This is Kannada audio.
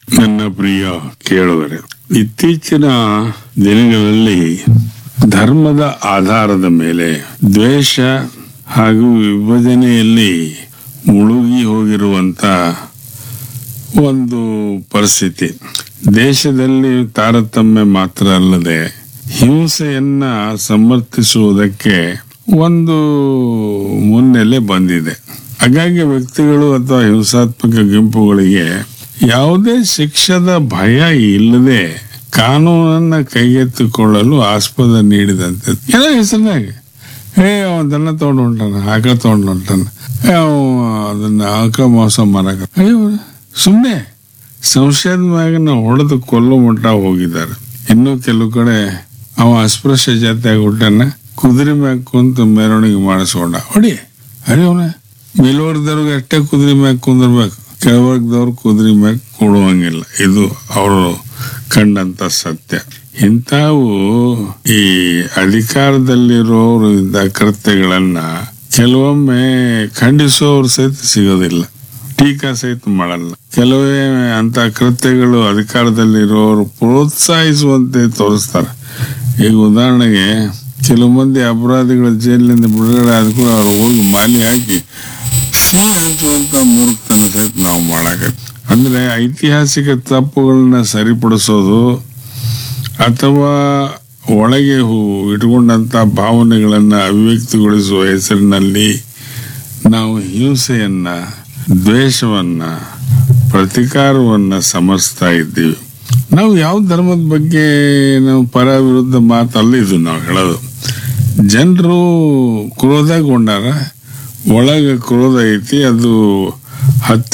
ನನ್ನ ಪ್ರಿಯ ಕೇಳುವರೆ ಇತ್ತೀಚಿನ ದಿನಗಳಲ್ಲಿ ಧರ್ಮದ ಆಧಾರದ ಮೇಲೆ ದ್ವೇಷ ಹಾಗೂ ವಿಭಜನೆಯಲ್ಲಿ ಮುಳುಗಿ ಹೋಗಿರುವಂತ ಒಂದು ಪರಿಸ್ಥಿತಿ ದೇಶದಲ್ಲಿ ತಾರತಮ್ಯ ಮಾತ್ರ ಅಲ್ಲದೆ ಹಿಂಸೆಯನ್ನ ಸಮರ್ಥಿಸುವುದಕ್ಕೆ ಒಂದು ಮುನ್ನೆಲೆ ಬಂದಿದೆ ಹಾಗಾಗಿ ವ್ಯಕ್ತಿಗಳು ಅಥವಾ ಹಿಂಸಾತ್ಮಕ ಗುಂಪುಗಳಿಗೆ ಯಾವುದೇ ಶಿಕ್ಷದ ಭಯ ಇಲ್ಲದೆ ಕಾನೂನನ್ನ ಕೈಗೆತ್ತಿಕೊಳ್ಳಲು ಆಸ್ಪದ ನೀಡಿದಂತೆ ಏನೋ ಹೆಸರಿನಾಗ ಏ ಅವ ದನ ತಗೊಂಡು ಹೊಂಟಾನ ಆಕಳ ತಗೊಂಡು ಹೊಂಟಾನ ಏ, ಅವ ಅದನ್ನ ಆಕಳ ಮೋಸ ಮಾರಕ ಅಯ್ಯೋ ಸುಮ್ಮನೆ ಸಂಶಯದ ಮ್ಯಾಗನ ಹೊಡೆದು ಕೊಲ್ಲೋ ಮಟ್ಟ ಹೋಗಿದ್ದಾರೆ ಇನ್ನು ಕೆಲವು ಕಡೆ ಅವ ಅಸ್ಪೃಶ್ಯ ಜಾತಿಯಾಗಿ ಹುಟ್ಟಾನ ಕುದುರೆ ಮ್ಯಾಗ ಕುಂತು ಮೆರವಣಿಗೆ ಮಾಡಿಸ್ಕೊಂಡ ಹೊಡಿ ಅರೆ ಅವನ ಮೇಲ್ವರ್ಗದವ್ರಿಗೆ ಅಷ್ಟೇ ಕುದುರೆ ಮ್ಯಾಗ ಕುಂದಿರ್ಬೇಕು ಕೆಳವರ್ಗದವ್ರು ಕುದುರೆ ಮ್ಯಾಗ ಕೊಡುವಂಗಿಲ್ಲ ಇದು ಅವರು ಕಂಡಂತ ಸತ್ಯ ಇಂಥವು ಈ ಅಧಿಕಾರದಲ್ಲಿರೋರು ಇದ್ದ ಕೃತ್ಯಗಳನ್ನ ಕೆಲವೊಮ್ಮೆ ಖಂಡಿಸುವವರು ಸಹಿತ ಸಿಗೋದಿಲ್ಲ ಟೀಕಾ ಸಹಿತ ಮಾಡಲ್ಲ ಕೆಲವೇ ಅಂತ ಕೃತ್ಯಗಳು ಅಧಿಕಾರದಲ್ಲಿರೋರು ಪ್ರೋತ್ಸಾಹಿಸುವಂತೆ ತೋರಿಸ್ತಾರೆ ಈಗ ಉದಾಹರಣೆಗೆ ಕೆಲವು ಮಂದಿ ಅಪರಾಧಿಗಳ ಜೈಲಿನಿಂದ ಬಿಡುಗಡೆ ಆದ ಕೂಡ ಅವ್ರು ಹೋಗಿ ಮಾಲಿ ಹಾಕಿ ಸೀಲ್ ಹಚ್ಚುವಂತ ಮೂರ್ಖತನ ಸಹಿತ ನಾವು ಮಾಡಕ ಅಂದ್ರೆ ಐತಿಹಾಸಿಕ ತಪ್ಪುಗಳನ್ನ ಸರಿಪಡಿಸೋದು ಅಥವಾ ಒಳಗೆ ಹೂ- ಇಟ್ಕೊಂಡಂತ ಭಾವನೆಗಳನ್ನ ಅಭಿವ್ಯಕ್ತಿಗೊಳಿಸುವ ಹೆಸರಿನಲ್ಲಿ ನಾವು ಹಿಂಸೆಯನ್ನ ದ್ವೇಷವನ್ನ ಪ್ರತಿಕಾರವನ್ನ ಸಮರ್ಸ್ತಾ ಇದ್ದೀವಿ ನಾವು ಯಾವ ಧರ್ಮದ ಬಗ್ಗೆ ನಾವು ಪರ ವಿರುದ್ಧ ಮಾತಲ್ಲ ಇದು ನಾವು ಹೇಳೋದು ಜನರು ಕ್ರೋಧಗೊಂಡಾರ ಒಳಗ ಕ್ರೋಧ ಐತಿ ಅದು ಹತ್ತಿ